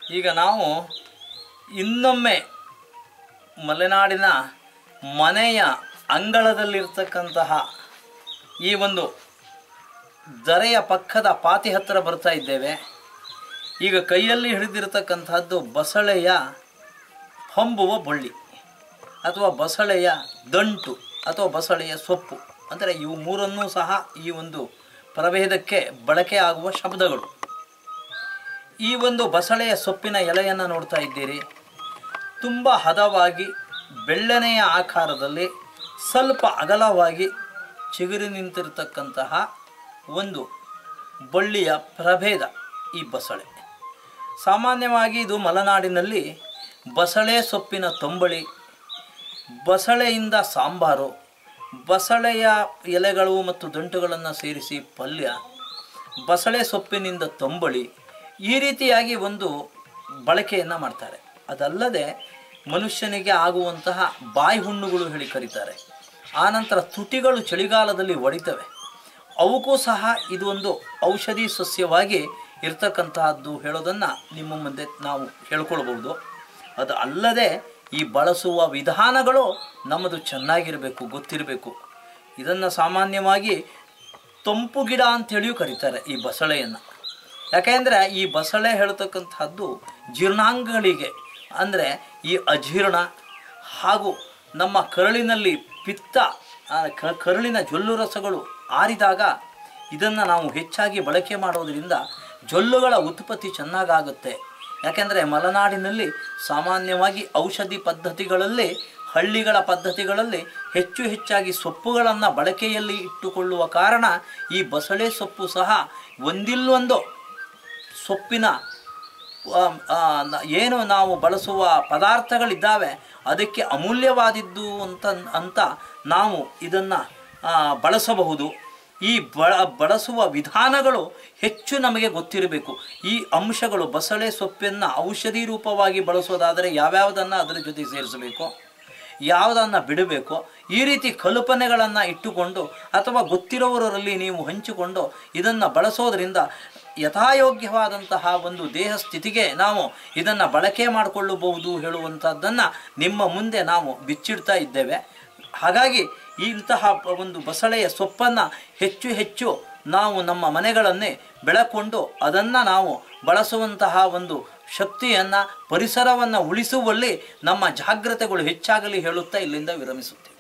ಈಗ ನಾವು ಇನ್ನೊಮ್ಮೆ ಮಲೆನಾಡಿನ ಮನೆಯ ಅಂಗಳದಲ್ಲಿರ್ತಕ್ಕಂತಹ ಈ ಒಂದು ದರೆಯ ಪಕ್ಕದ ಪಾತಿ ಹತ್ತಿರ ಬರ್ತಾ ಇದ್ದೇವೆ ಈಗ ಕೈಯಲ್ಲಿ ಹಿಡಿದಿರತಕ್ಕಂತಹದ್ದು ಬಸಳೆಯ ಹೊಂಬುವ ಬಳ್ಳಿ ಅಥವಾ ಬಸಳೆಯ ದಂಟು ಅಥವಾ ಬಸಳೆಯ ಸೊಪ್ಪು ಅಂದರೆ ಇವು ಮೂರನ್ನೂ ಸಹ ಈ ಒಂದು ಪ್ರಭೇದಕ್ಕೆ ಬಳಕೆ ಆಗುವ ಶಬ್ದಗಳು ಈ ಒಂದು ಬಸಳೆಯ ಸೊಪ್ಪಿನ ಎಲೆಯನ್ನು ನೋಡ್ತಾ ಇದ್ದೀರಿ ತುಂಬ ಹದವಾಗಿ ಬೆಳ್ಳನೆಯ ಆಕಾರದಲ್ಲಿ ಸ್ವಲ್ಪ ಅಗಲವಾಗಿ ಚಿಗುರಿ ನಿಂತಿರತಕ್ಕಂತಹ ಒಂದು ಬಳ್ಳಿಯ ಪ್ರಭೇದ ಈ ಬಸಳೆ ಸಾಮಾನ್ಯವಾಗಿ ಇದು ಮಲೆನಾಡಿನಲ್ಲಿ ಬಸಳೆ ಸೊಪ್ಪಿನ ತಂಬಳಿ ಬಸಳೆಯಿಂದ ಸಾಂಬಾರು ಬಸಳೆಯ ಎಲೆಗಳು ಮತ್ತು ದಂಟುಗಳನ್ನು ಸೇರಿಸಿ ಪಲ್ಯ ಬಸಳೆ ಸೊಪ್ಪಿನಿಂದ ತಂಬಳಿ ಈ ರೀತಿಯಾಗಿ ಒಂದು ಬಳಕೆಯನ್ನು ಮಾಡ್ತಾರೆ ಅದಲ್ಲದೆ ಮನುಷ್ಯನಿಗೆ ಆಗುವಂತಹ ಬಾಯಿ ಹುಣ್ಣುಗಳು ಹೇಳಿ ಕರೀತಾರೆ ಆನಂತರ ತುಟಿಗಳು ಚಳಿಗಾಲದಲ್ಲಿ ಒಡಿತವೆ ಅವಕ್ಕೂ ಸಹ ಇದು ಒಂದು ಔಷಧಿ ಸಸ್ಯವಾಗಿ ಇರ್ತಕ್ಕಂತಹದ್ದು ಹೇಳೋದನ್ನು ನಿಮ್ಮ ಮುಂದೆ ನಾವು ಹೇಳ್ಕೊಳ್ಬೋದು ಅದು ಅಲ್ಲದೆ ಈ ಬಳಸುವ ವಿಧಾನಗಳು ನಮ್ಮದು ಚೆನ್ನಾಗಿರಬೇಕು ಗೊತ್ತಿರಬೇಕು ಇದನ್ನು ಸಾಮಾನ್ಯವಾಗಿ ತಂಪು ಗಿಡ ಅಂಥೇಳಿಯೂ ಕರೀತಾರೆ ಈ ಬಸಳೆಯನ್ನು ಯಾಕೆಂದರೆ ಈ ಬಸಳೆ ಹೇಳ್ತಕ್ಕಂಥದ್ದು ಜೀರ್ಣಾಂಗಗಳಿಗೆ ಅಂದರೆ ಈ ಅಜೀರ್ಣ ಹಾಗೂ ನಮ್ಮ ಕರಳಿನಲ್ಲಿ ಪಿತ್ತ ಆ, ಕ- ಕರುಳಿನ ಜೊಲ್ಲು ರಸಗಳು ಆರಿದಾಗ ಇದನ್ನು ನಾವು ಹೆಚ್ಚಾಗಿ ಬಳಕೆ ಮಾಡೋದರಿಂದ ಜೊಲ್ಲುಗಳ ಉತ್ಪತ್ತಿ ಚೆನ್ನಾಗಾಗುತ್ತೆ ಯಾಕೆಂದರೆ ಮಲೆನಾಡಿನಲ್ಲಿ ಸಾಮಾನ್ಯವಾಗಿ ಔಷಧಿ ಪದ್ಧತಿಗಳಲ್ಲಿ ಹಳ್ಳಿಗಳ ಪದ್ಧತಿಗಳಲ್ಲಿ ಹೆಚ್ಚು ಹೆಚ್ಚಾಗಿ ಸೊಪ್ಪುಗಳನ್ನು ಬಳಕೆಯಲ್ಲಿ ಇಟ್ಟುಕೊಳ್ಳುವ ಕಾರಣ ಈ ಬಸಳೆ ಸೊಪ್ಪು ಸಹ ಒಂದಿಲ್ಲೊಂದು ಸೊಪ್ಪಿನ ಆ, ಆ, ನ- ಏನು ನಾವು ಬಳಸುವ ಪದಾರ್ಥಗಳಿದ್ದಾವೆ ಅದಕ್ಕೆ ಅಮೂಲ್ಯವಾದಿದ್ದು ಅಂತ ಅಂತ ನಾವು ಇದನ್ನು ಬಳಸಬಹುದು ಈ ಬಳ ಬಳಸುವ ವಿಧಾನಗಳು ಹೆಚ್ಚು ನಮಗೆ ಗೊತ್ತಿರಬೇಕು ಈ ಅಂಶಗಳು ಬಸಳೆ ಸೊಪ್ಪನ್ನು ಔಷಧಿ ರೂಪವಾಗಿ ಬಳಸೋದಾದರೆ ಯಾವ್ಯಾವುದನ್ನು ಅದರ ಜೊತೆ ಸೇರಿಸಬೇಕು ಯಾವುದನ್ನು ಬಿಡಬೇಕು ಈ ರೀತಿ ಕಲ್ಪನೆಗಳನ್ನು ಇಟ್ಟುಕೊಂಡು ಅಥವಾ ಗೊತ್ತಿರೋವರಲ್ಲಿ ನೀವು ಹಂಚಿಕೊಂಡು ಇದನ್ನು ಬಳಸೋದ್ರಿಂದ ಯಥಾಯೋಗ್ಯವಾದಂತಹ ಒಂದು ದೇಹ ಸ್ಥಿತಿಗೆ ನಾವು ಇದನ್ನು ಬಳಕೆ ಮಾಡಿಕೊಳ್ಳಬಹುದು ಹೇಳುವಂಥದ್ದನ್ನು ನಿಮ್ಮ ಮುಂದೆ ನಾವು ಬಿಚ್ಚಿಡ್ತಾ ಇದ್ದೇವೆ ಹಾಗಾಗಿ ಇಂತಹ ಪ- ಒಂದು ಬಸಳೆಯ ಸೊಪ್ಪನ್ನು ಹೆಚ್ಚು ಹೆಚ್ಚು ನಾವು ನಮ್ಮ ಮನೆಗಳನ್ನೇ ಬೆಳಕೊಂಡು ಅದನ್ನು ನಾವು ಬಳಸುವಂತಹ ಒಂದು ಶಕ್ತಿಯನ್ನು ಪರಿಸರವನ್ನು ಉಳಿಸುವಲ್ಲಿ ನಮ್ಮ ಜಾಗ್ರತೆಗಳು ಹೆಚ್ಚಾಗಲಿ ಹೇಳುತ್ತಾ ಇಲ್ಲಿಂದ ವಿರಮಿಸುತ್ತೇವೆ